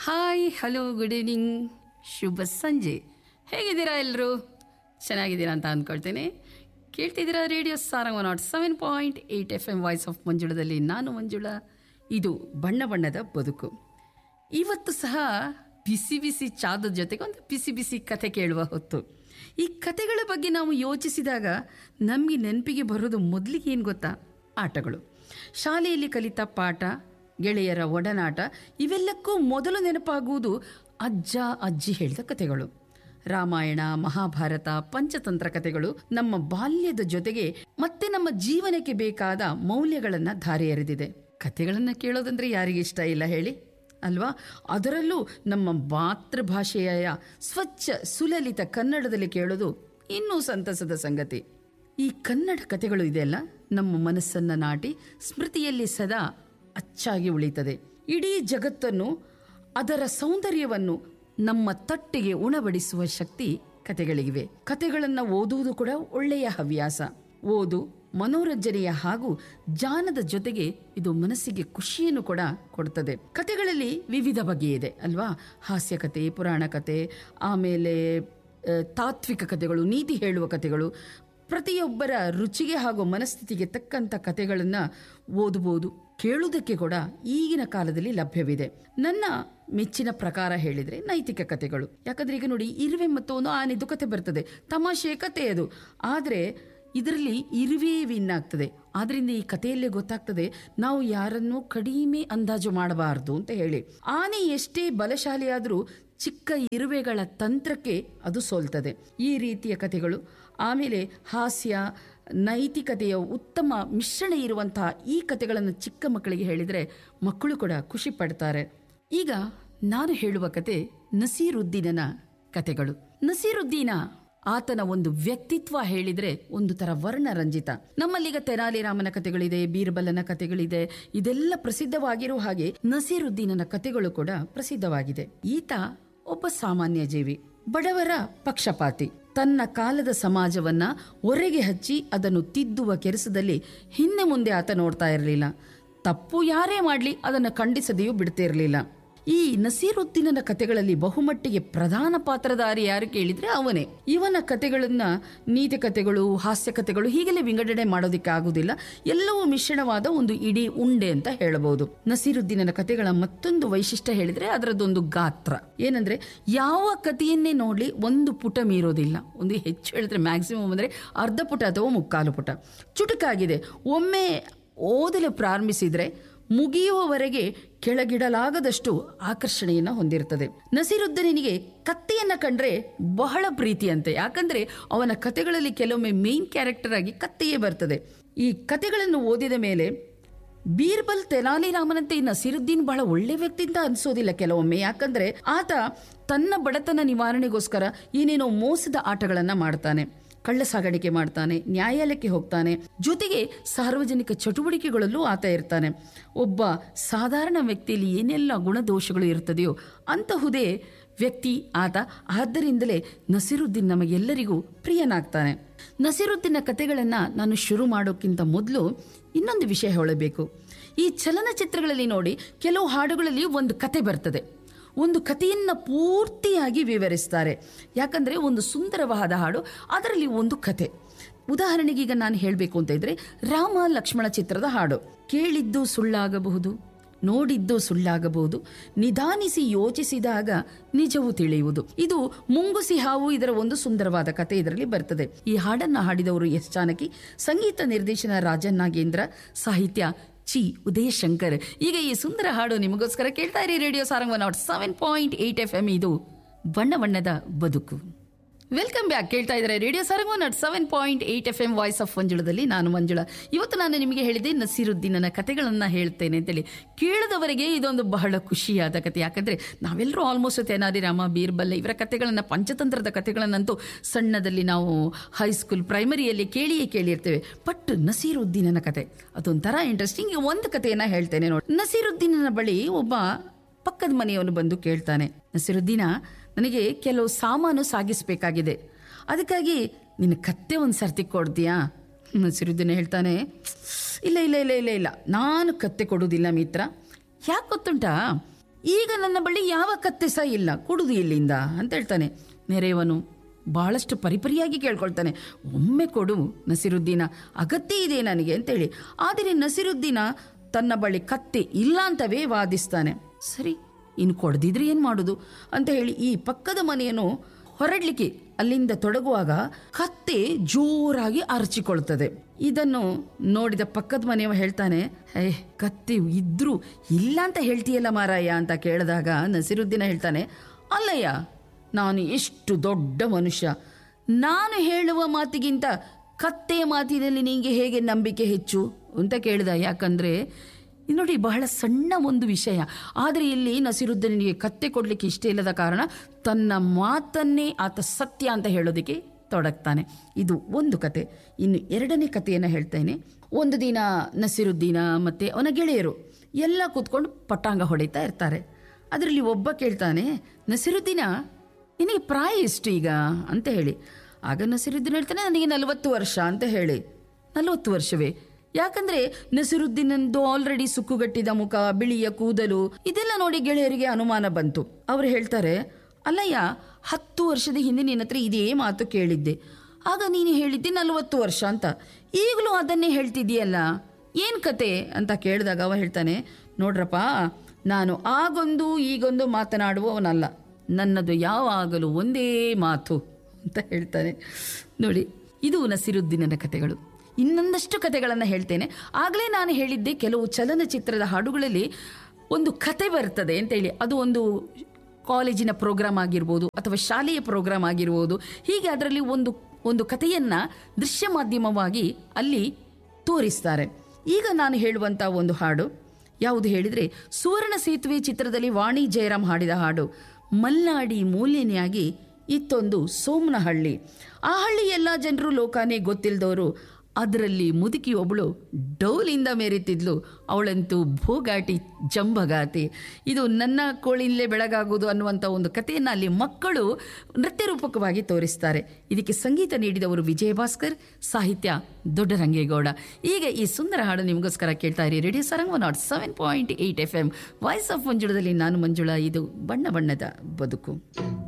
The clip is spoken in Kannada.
ಹಾಯ್ ಹಲೋ ಗುಡ್ ಈವ್ನಿಂಗ್ ಶುಭ ಸಂಜೆ ಹೇಗಿದ್ದೀರಾ ಎಲ್ಲರೂ ಚೆನ್ನಾಗಿದ್ದೀರಾ ಅಂತ ಅಂದ್ಕೊಳ್ತೇನೆ ಕೇಳ್ತಿದ್ದೀರಾ radio Sarang nought seven point eight F M voice of ಮಂಜುಳದಲ್ಲಿ ನಾನು ಮಂಜುಳ ಇದು ಬಣ್ಣ ಬಣ್ಣದ ಬದುಕು ಇವತ್ತು ಸಹ ಬಿಸಿ ಬಿಸಿ ಚಾದ ಜೊತೆಗೆ ಒಂದು ಬಿಸಿ ಬಿಸಿ ಕತೆ ಕೇಳುವ ಹೊತ್ತು ಈ ಕತೆಗಳ ಬಗ್ಗೆ ನಾವು ಯೋಚಿಸಿದಾಗ ನಮಗೆ ನೆನಪಿಗೆ ಬರೋದು ಮೊದಲಿಗೆ ಏನು ಗೊತ್ತಾ ಆಟಗಳು ಶಾಲೆಯಲ್ಲಿ ಕಲಿತ ಪಾಠ ಗೆಳೆಯರ ಒಡನಾಟ ಇವೆಲ್ಲಕ್ಕೂ ಮೊದಲು ನೆನಪಾಗುವುದು ಅಜ್ಜ ಅಜ್ಜಿ ಹೇಳಿದ ಕತೆಗಳು ರಾಮಾಯಣ ಮಹಾಭಾರತ ಪಂಚತಂತ್ರ ಕಥೆಗಳು ನಮ್ಮ ಬಾಲ್ಯದ ಜೊತೆಗೆ ಮತ್ತೆ ನಮ್ಮ ಜೀವನಕ್ಕೆ ಬೇಕಾದ ಮೌಲ್ಯಗಳನ್ನು ಧಾರೆ ಎರೆದಿದೆ ಕಥೆಗಳನ್ನು ಕೇಳೋದಂದ್ರೆ ಯಾರಿಗೆ ಇಷ್ಟ ಇಲ್ಲ ಹೇಳಿ ಅಲ್ವಾ ಅದರಲ್ಲೂ ನಮ್ಮ ಮಾತೃಭಾಷೆಯ ಸ್ವಚ್ಛ ಸುಲಲಿತ ಕನ್ನಡದಲ್ಲಿ ಕೇಳೋದು ಇನ್ನೂ ಸಂತಸದ ಸಂಗತಿ ಈ ಕನ್ನಡ ಕಥೆಗಳು ಇದೆಯಲ್ಲ ನಮ್ಮ ಮನಸ್ಸನ್ನು ನಾಟಿ ಸ್ಮೃತಿಯಲ್ಲಿ ಸದಾ ಅಚ್ಚಾಗಿ ಉಳಿತದೆ ಇಡೀ ಜಗತ್ತನ್ನು ಅದರ ಸೌಂದರ್ಯವನ್ನು ನಮ್ಮ ತಟ್ಟಿಗೆ ಉಣಬಡಿಸುವ ಶಕ್ತಿ ಕತೆಗಳಿಗಿವೆ ಕತೆಗಳನ್ನು ಓದುವುದು ಕೂಡ ಒಳ್ಳೆಯ ಹವ್ಯಾಸ ಓದು ಮನೋರಂಜನೆಯ ಹಾಗೂ ಜಾನದ ಜೊತೆಗೆ ಇದು ಮನಸ್ಸಿಗೆ ಖುಷಿಯನ್ನು ಕೂಡ ಕೊಡ್ತದೆ ಕತೆಗಳಲ್ಲಿ ವಿವಿಧ ಬಗೆ ಇದೆ ಅಲ್ವಾ ಹಾಸ್ಯ ಕತೆ ಪುರಾಣ ಕತೆ ಆಮೇಲೆ ಆ, ತಾತ್ವಿಕ ಕಥೆಗಳು ನೀತಿ ಹೇಳುವ ಕಥೆಗಳು ಪ್ರತಿಯೊಬ್ಬರ ರುಚಿಗೆ ಹಾಗೂ ಮನಸ್ಥಿತಿಗೆ ತಕ್ಕಂಥ ಕಥೆಗಳನ್ನು ಓದಬಹುದು ಕೇಳುವುದಕ್ಕೆ ಕೂಡ ಈಗಿನ ಕಾಲದಲ್ಲಿ ಲಭ್ಯವಿದೆ ನನ್ನ ಮೆಚ್ಚಿನ ಪ್ರಕಾರ ಹೇಳಿದರೆ ನೈತಿಕ ಕಥೆಗಳು ಯಾಕಂದ್ರೆ ಈಗ ನೋಡಿ ಇರುವೆ ಮತ್ತು ಒಂದು ಆನೆದು ಕತೆ ಬರ್ತದೆ ತಮಾಷೆ ಕತೆ ಅದು ಆದರೆ ಇದರಲ್ಲಿ ಇರುವೆ ವಿನ್ ಆಗ್ತದೆ ಆದ್ರಿಂದ ಈ ಕಥೆಯಲ್ಲೇ ಗೊತ್ತಾಗ್ತದೆ ನಾವು ಯಾರನ್ನೂ ಕಡಿಮೆ ಅಂದಾಜು ಮಾಡಬಾರದು ಅಂತ ಹೇಳಿ ಆನೆ ಎಷ್ಟೇ ಬಲಶಾಲಿಯಾದರೂ ಚಿಕ್ಕ ಇರುವೆಗಳ ತಂತ್ರಕ್ಕೆ ಅದು ಸೋಲ್ತದೆ ಈ ರೀತಿಯ ಕಥೆಗಳು ಆಮೇಲೆ ಹಾಸ್ಯ ನೈತಿಕತೆಯ ಉತ್ತಮ ಮಿಶ್ರಣ ಇರುವಂತಹ ಈ ಕಥೆಗಳನ್ನು ಚಿಕ್ಕ ಮಕ್ಕಳಿಗೆ ಹೇಳಿದರೆ ಮಕ್ಕಳು ಕೂಡ ಖುಷಿ ಪಡ್ತಾರೆ ಈಗ ನಾನು ಹೇಳುವ ಕತೆ ನಸೀರುದ್ದೀನನ ಕತೆಗಳು ನಸೀರುದ್ದೀನ ಆತನ ಒಂದು ವ್ಯಕ್ತಿತ್ವ ಹೇಳಿದ್ರೆ ಒಂದು ತರ ವರ್ಣರಂಜಿತ ನಮ್ಮಲ್ಲೀಗ ತೆನಾಲಿರಾಮನ ಕಥೆಗಳಿದೆ ಬೀರ್ಬಲನ ಕಥೆಗಳಿದೆ ಇದೆಲ್ಲ ಪ್ರಸಿದ್ಧವಾಗಿರೋ ಹಾಗೆ ನಸೀರುದ್ದೀನನ ಕಥೆಗಳು ಕೂಡ ಪ್ರಸಿದ್ಧವಾಗಿದೆ ಈತ ಒಬ್ಬ ಸಾಮಾನ್ಯ ಜೀವಿ ಬಡವರ ಪಕ್ಷಪಾತಿ ತನ್ನ ಕಾಲದ ಸಮಾಜವನ್ನ ಒರೆಗೆ ಹಚ್ಚಿ ಅದನ್ನು ತಿದ್ದುವ ಕೆಲಸದಲ್ಲಿ ಹಿಂದೆ ಮುಂದೆ ಆತ ನೋಡ್ತಾ ಇರಲಿಲ್ಲ ತಪ್ಪು ಯಾರೇ ಮಾಡಲಿ ಅದನ್ನು ಖಂಡಿಸದೆಯೂ ಬಿಡ್ತಿರಲಿಲ್ಲ ಈ ನಸೀರುದ್ದೀನನ ಕಥೆಗಳಲ್ಲಿ ಬಹುಮಟ್ಟಿಗೆ ಪ್ರಧಾನ ಪಾತ್ರಧಾರಿ ಯಾರು ಕೇಳಿದ್ರೆ ಅವನೇ ಇವನ ಕಥೆಗಳನ್ನ ನೀತಿ ಕಥೆಗಳು ಹಾಸ್ಯ ಕಥೆಗಳು ಹೀಗೆಲ್ಲ ವಿಂಗಡಣೆ ಮಾಡೋದಕ್ಕೆ ಆಗುದಿಲ್ಲ ಎಲ್ಲವೂ ಮಿಶ್ರಣವಾದ ಒಂದು ಇಡೀ ಉಂಡೆ ಅಂತ ಹೇಳಬಹುದು ನಸೀರುದ್ದೀನನ ಕಥೆಗಳ ಮತ್ತೊಂದು ವೈಶಿಷ್ಟ್ಯ ಹೇಳಿದ್ರೆ ಅದರದೊಂದು ಗಾತ್ರ ಏನಂದ್ರೆ ಯಾವ ಕಥೆಯನ್ನೇ ನೋಡ್ಲಿ ಒಂದು ಪುಟ ಮೀರೋದಿಲ್ಲ ಒಂದು ಹೆಚ್ಚು ಹೇಳಿದ್ರೆ ಮ್ಯಾಕ್ಸಿಮಮ್ ಅಂದ್ರೆ ಅರ್ಧ ಪುಟ ಅಥವಾ ಮುಕ್ಕಾಲು ಪುಟ ಚುಟುಕಾಗಿದೆ ಒಮ್ಮೆ ಓದಲು ಪ್ರಾರಂಭಿಸಿದ್ರೆ ಮುಗಿಯುವವರೆಗೆ ಕೆಳಗಿಡಲಾಗದಷ್ಟು ಆಕರ್ಷಣೆಯನ್ನು ಹೊಂದಿರುತ್ತದೆ ನಸೀರುದ್ದೀನಿಗೆ ಕತ್ತೆಯನ್ನ ಕಂಡ್ರೆ ಬಹಳ ಪ್ರೀತಿಯಂತೆ ಯಾಕಂದ್ರೆ ಅವನ ಕತೆಗಳಲ್ಲಿ ಕೆಲವೊಮ್ಮೆ ಮೇನ್ ಕ್ಯಾರೆಕ್ಟರ್ ಆಗಿ ಕತ್ತೆಯೇ ಬರ್ತದೆ ಈ ಕತೆಗಳನ್ನು ಓದಿದ ಮೇಲೆ ಬೀರ್ಬಲ್ ತೆನಾಲಿರಾಮನಂತೆ ಈ ನಸೀರುದ್ದೀನ್ ಬಹಳ ಒಳ್ಳೆ ವ್ಯಕ್ತಿ ಅಂತ ಅನ್ಸೋದಿಲ್ಲ ಕೆಲವೊಮ್ಮೆ ಯಾಕಂದ್ರೆ ಆತ ತನ್ನ ಬಡತನ ನಿವಾರಣೆಗೋಸ್ಕರ ಏನೇನೋ ಮೋಸದ ಆಟಗಳನ್ನ ಮಾಡ್ತಾನೆ ಕಳ್ಳ ಸಾಗಾಣಿಕೆ ಮಾಡ್ತಾನೆ ನ್ಯಾಯಾಲಯಕ್ಕೆ ಹೋಗ್ತಾನೆ ಜೊತೆಗೆ ಸಾರ್ವಜನಿಕ ಚಟುವಟಿಕೆಗಳಲ್ಲೂ ಆತ ಇರ್ತಾನೆ ಒಬ್ಬ ಸಾಧಾರಣ ವ್ಯಕ್ತಿಯಲ್ಲಿ ಏನೆಲ್ಲ ಗುಣದೋಷಗಳು ಇರ್ತದೆಯೋ ಅಂತಹುದೇ ವ್ಯಕ್ತಿ ಆತ ಆದ್ದರಿಂದಲೇ ನಸೀರುದ್ದೀನ್ ನಮಗೆಲ್ಲರಿಗೂ ಪ್ರಿಯನಾಗ್ತಾನೆ ನಸೀರುದ್ದೀನ ಕತೆಗಳನ್ನು ನಾನು ಶುರು ಮಾಡೋಕ್ಕಿಂತ ಮೊದಲು ಇನ್ನೊಂದು ವಿಷಯ ಹೇಳಬೇಕು ಈ ಚಲನಚಿತ್ರಗಳಲ್ಲಿ ನೋಡಿ ಕೆಲವು ಹಾಡುಗಳಲ್ಲಿ ಒಂದು ಕತೆ ಬರ್ತದೆ ಒಂದು ಕಥೆಯನ್ನ ಪೂರ್ತಿಯಾಗಿ ವಿವರಿಸ್ತಾರೆ ಯಾಕಂದ್ರೆ ಒಂದು ಸುಂದರವಾದ ಹಾಡು ಅದರಲ್ಲಿ ಒಂದು ಕತೆ ಉದಾಹರಣೆಗೆ ಈಗ ನಾನು ಹೇಳಬೇಕು ಅಂತ ಇದ್ರೆ ರಾಮ ಲಕ್ಷ್ಮಣ ಚಿತ್ರದ ಹಾಡು ಕೇಳಿದ್ದು ಸುಳ್ಳಾಗಬಹುದು ನೋಡಿದ್ದು ಸುಳ್ಳಾಗಬಹುದು ನಿಧಾನಿಸಿ ಯೋಚಿಸಿದಾಗ ನಿಜವು ತಿಳಿಯುವುದು ಇದು ಮುಂಗುಸಿ ಹಾವು ಇದರ ಒಂದು ಸುಂದರವಾದ ಕತೆ ಇದರಲ್ಲಿ ಬರ್ತದೆ ಈ ಹಾಡನ್ನ ಹಾಡಿದವರು ಎಸ್ ಜಾನಕಿ ಸಂಗೀತ ನಿರ್ದೇಶನ ರಾಜನ್ ನಾಗೇಂದ್ರ ಸಾಹಿತ್ಯ ಚಿ ಉದಯ ಶಂಕರ್ ಈಗ ಈ ಸುಂದರ ಹಾಡು ನಿಮಗೋಸ್ಕರ ಕೇಳ್ತಾ ಇರಿ radio Sarang nought seven point eight F M ಇದು ಬಣ್ಣ ಬಣ್ಣದ ಬದುಕು ವೆಲ್ಕಮ್ ಬ್ಯಾಕ್ ಕೇಳ್ತಾ ಇದ್ದಾರೆ radio Sarang nought seven point eight F M voice of ಮಂಜುಳದಲ್ಲಿ ನಾನು ಮಂಜುಳ ಇವತ್ತು ನಾನು ನಿಮಗೆ ಹೇಳಿದೆ ನಸೀರುದ್ದೀನನ ಕತೆಗಳನ್ನು ಹೇಳ್ತೇನೆ ಅಂತೇಳಿ ಕೇಳದವರಿಗೆ ಇದೊಂದು ಬಹಳ ಖುಷಿಯಾದ ಕತೆ ಯಾಕಂದ್ರೆ ನಾವೆಲ್ಲರೂ ಆಲ್ಮೋಸ್ಟ್ ತೆನಾಲಿ ರಾಮ ಬೀರ್ಬಲ್ ಇವರ ಕತೆಗಳನ್ನು ಪಂಚತಂತ್ರದ ಕತೆಗಳನ್ನಂತೂ ಸಣ್ಣದಲ್ಲಿ ನಾವು ಹೈಸ್ಕೂಲ್ ಪ್ರೈಮರಿಯಲ್ಲಿ ಕೇಳಿಯೇ ಕೇಳಿರ್ತೇವೆ ಬಟ್ ನಸೀರುದ್ದೀನನ ಕತೆ ಅದೊಂಥರ ಇಂಟ್ರೆಸ್ಟಿಂಗ್ ಈಗ ಒಂದು ಕಥೆಯನ್ನ ಹೇಳ್ತೇನೆ ನೋಡಿ ನಸೀರುದ್ದೀನನ ಬಳಿ ಒಬ್ಬ ಪಕ್ಕದ ಮನೆಯವನು ಬಂದು ಕೇಳ್ತಾನೆ ನಸೀರುದ್ದೀನ ನನಗೆ ಕೆಲವು ಸಾಮಾನು ಸಾಗಿಸಬೇಕಾಗಿದೆ ಅದಕ್ಕಾಗಿ ನಿನ್ನ ಕತ್ತೆ ಒಂದು ಸರ್ತಿ ಕೊಡ್ತೀಯಾ ನಸೀರುದ್ದೀನ ಹೇಳ್ತಾನೆ ಇಲ್ಲ ಇಲ್ಲ ಇಲ್ಲ ಇಲ್ಲ ಇಲ್ಲ ನಾನು ಕತ್ತೆ ಕೊಡುವುದಿಲ್ಲ ಮಿತ್ರ ಯಾಕೆ ಗೊತ್ತುಂಟಾ ಈಗ ನನ್ನ ಬಳಿ ಯಾವ ಕತ್ತೆ ಸಹ ಇಲ್ಲ ಕೊಡುದು ಇಲ್ಲಿಂದ ಅಂತ ಹೇಳ್ತಾನೆ ನೆರೆಯವನು ಬಹಳಷ್ಟು ಪರಿಪರಿಯಾಗಿ ಕೇಳ್ಕೊಳ್ತಾನೆ ಒಮ್ಮೆ ಕೊಡು ನಸಿರುದ್ದೀನ ಅಗತ್ಯ ಇದೆ ನನಗೆ ಅಂತೇಳಿ ಆದರೆ ನಸಿರುದ್ದೀನ ತನ್ನ ಬಳಿ ಕತ್ತೆ ಇಲ್ಲ ಅಂತವೇ ವಾದಿಸ್ತಾನೆ ಸರಿ ಇನ್ನು ಕೊಡದಿದ್ರೆ ಏನು ಮಾಡೋದು ಅಂತ ಹೇಳಿ ಈ ಪಕ್ಕದ ಮನೆಯನ್ನು ಹೊರಡ್ಲಿಕ್ಕೆ ಅಲ್ಲಿಂದ ತೊಡಗುವಾಗ ಕತ್ತೆ ಜೋರಾಗಿ ಅರಚಿಕೊಳ್ತದೆ ಇದನ್ನು ನೋಡಿದ ಪಕ್ಕದ ಮನೆಯವ ಹೇಳ್ತಾನೆ ಏ ಕತ್ತೆ ಇದ್ರು ಇಲ್ಲ ಅಂತ ಹೇಳ್ತೀಯಲ್ಲ ಮಾರಾಯ ಅಂತ ಕೇಳಿದಾಗ ನಸಿರುದ್ದೀನ ಹೇಳ್ತಾನೆ ಅಲ್ಲಯ್ಯ ನಾನು ಎಷ್ಟು ದೊಡ್ಡ ಮನುಷ್ಯ ನಾನು ಹೇಳುವ ಮಾತಿಗಿಂತ ಕತ್ತೆಯ ಮಾತಿನಲ್ಲಿ ನಿಂಗೆ ಹೇಗೆ ನಂಬಿಕೆ ಹೆಚ್ಚು ಅಂತ ಕೇಳಿದ ಯಾಕಂದ್ರೆ ಇದು ನೋಡಿ ಬಹಳ ಸಣ್ಣ ಒಂದು ವಿಷಯ ಆದರೆ ಇಲ್ಲಿ ನಸಿರುದ್ದನಿಗೆ ಕತ್ತೆ ಕೊಡಲಿಕ್ಕೆ ಇಷ್ಟ ಇಲ್ಲದ ಕಾರಣ ತನ್ನ ಮಾತನ್ನೇ ಆತ ಸತ್ಯ ಅಂತ ಹೇಳೋದಕ್ಕೆ ತೊಡಗ್ತಾನೆ ಇದು ಒಂದು ಕತೆ ಇನ್ನು ಎರಡನೇ ಕಥೆಯನ್ನು ಹೇಳ್ತೇನೆ ಒಂದು ದಿನ ನಸಿರುದ್ದೀನ ಮತ್ತು ಅವನ ಗೆಳೆಯರು ಎಲ್ಲ ಕೂತ್ಕೊಂಡು ಪಟಾಂಗ ಹೊಡಿತಾ ಇರ್ತಾರೆ ಅದರಲ್ಲಿ ಒಬ್ಬ ಕೇಳ್ತಾನೆ ನಸಿರುದ್ದೀನ ನಿನಗೆ ಪ್ರಾಯ ಎಷ್ಟು ಈಗ ಅಂತ ಹೇಳಿ ಆಗ ನಸಿರುದ್ದೀನ್ ಹೇಳ್ತಾನೆ ನನಗೆ ನಲವತ್ತು ವರ್ಷ ಅಂತ ಹೇಳಿ ನಲವತ್ತು ವರ್ಷವೇ ಯಾಕಂದ್ರೆ ನಸಿರುದ್ದೀನಂದು ಆಲ್ರೆಡಿ ಸುಕ್ಕುಗಟ್ಟಿದ ಮುಖ ಬಿಳಿಯ ಕೂದಲು ಇದೆಲ್ಲ ನೋಡಿ ಗೆಳೆಯರಿಗೆ ಅನುಮಾನ ಬಂತು ಅವರು ಹೇಳ್ತಾರೆ ಅಲ್ಲಯ್ಯ ಹತ್ತು ವರ್ಷದ ಹಿಂದೆ ನಿನ್ನ ಹತ್ರ ಇದೇ ಮಾತು ಕೇಳಿದ್ದೆ ಆಗ ನೀನು ಹೇಳಿದ್ದೆ ನಲವತ್ತು ವರ್ಷ ಅಂತ ಈಗಲೂ ಅದನ್ನೇ ಹೇಳ್ತಿದ್ದೀಯಲ್ಲ ಏನು ಕತೆ ಅಂತ ಕೇಳಿದಾಗ ಅವ ಹೇಳ್ತಾನೆ ನೋಡ್ರಪ್ಪ ನಾನು ಆಗೊಂದು ಈಗೊಂದು ಮಾತನಾಡುವವನಲ್ಲ ನನ್ನದು ಯಾವಾಗಲೂ ಒಂದೇ ಮಾತು ಅಂತ ಹೇಳ್ತಾನೆ ನೋಡಿ ಇದು ನಸಿರುದ್ದೀನನ ಕಥೆಗಳು ಇನ್ನೊಂದಷ್ಟು ಕಥೆಗಳನ್ನು ಹೇಳ್ತೇನೆ ಆಗಲೇ ನಾನು ಹೇಳಿದ್ದೆ ಕೆಲವು ಚಲನಚಿತ್ರದ ಹಾಡುಗಳಲ್ಲಿ ಒಂದು ಕತೆ ಬರ್ತದೆ ಅಂತೇಳಿ ಅದು ಒಂದು ಕಾಲೇಜಿನ ಪ್ರೋಗ್ರಾಮ್ ಆಗಿರ್ಬೋದು ಅಥವಾ ಶಾಲೆಯ ಪ್ರೋಗ್ರಾಮ್ ಆಗಿರ್ಬೋದು ಹೀಗೆ ಅದರಲ್ಲಿ ಒಂದು ಒಂದು ಕಥೆಯನ್ನು ದೃಶ್ಯ ಮಾಧ್ಯಮವಾಗಿ ಅಲ್ಲಿ ತೋರಿಸ್ತಾರೆ ಈಗ ನಾನು ಹೇಳುವಂಥ ಒಂದು ಹಾಡು ಯಾವುದು ಹೇಳಿದರೆ ಸುವರ್ಣ ಸೇತುವೆ ಚಿತ್ರದಲ್ಲಿ ವಾಣಿ ಜಯರಾಮ್ ಹಾಡಿದ ಹಾಡು ಮಲ್ನಾಡಿ ಮೂಲ್ಯನೆಯಾಗಿ ಇತ್ತೊಂದು ಸೋಮನಹಳ್ಳಿ ಆ ಹಳ್ಳಿ ಎಲ್ಲ ಜನರು ಲೋಕಾನೇ ಗೊತ್ತಿಲ್ಲದವರು ಅದರಲ್ಲಿ ಮುದುಕಿ ಒಬ್ಬಳು ಡೌಲಿಂದ ಮೇರಿತಿದ್ಲು ಅವಳಂತೂ ಭೂಗಾಟಿ ಜಂಬಗಾತಿ ಇದು ನನ್ನ ಕೋಳಿಲ್ಲೇ ಬೆಳಗಾಗುವುದು ಅನ್ನುವಂಥ ಒಂದು ಕಥೆಯನ್ನು ಅಲ್ಲಿ ಮಕ್ಕಳು ನೃತ್ಯ ರೂಪಕವಾಗಿ ತೋರಿಸ್ತಾರೆ ಇದಕ್ಕೆ ಸಂಗೀತ ನೀಡಿದವರು ವಿಜಯ ಭಾಸ್ಕರ್ ಸಾಹಿತ್ಯ ದೊಡ್ಡರಂಗೇಗೌಡ ಈಗ ಈ ಸುಂದರ ಹಾಡು ನಿಮಗೋಸ್ಕರ ಕೇಳ್ತಾ ಇರಿ radio Sarang nought seven point eight F M voice of ಮಂಜುಳದಲ್ಲಿ ನಾನು ಮಂಜುಳಾ ಇದು ಬಣ್ಣ ಬಣ್ಣದ ಬದುಕು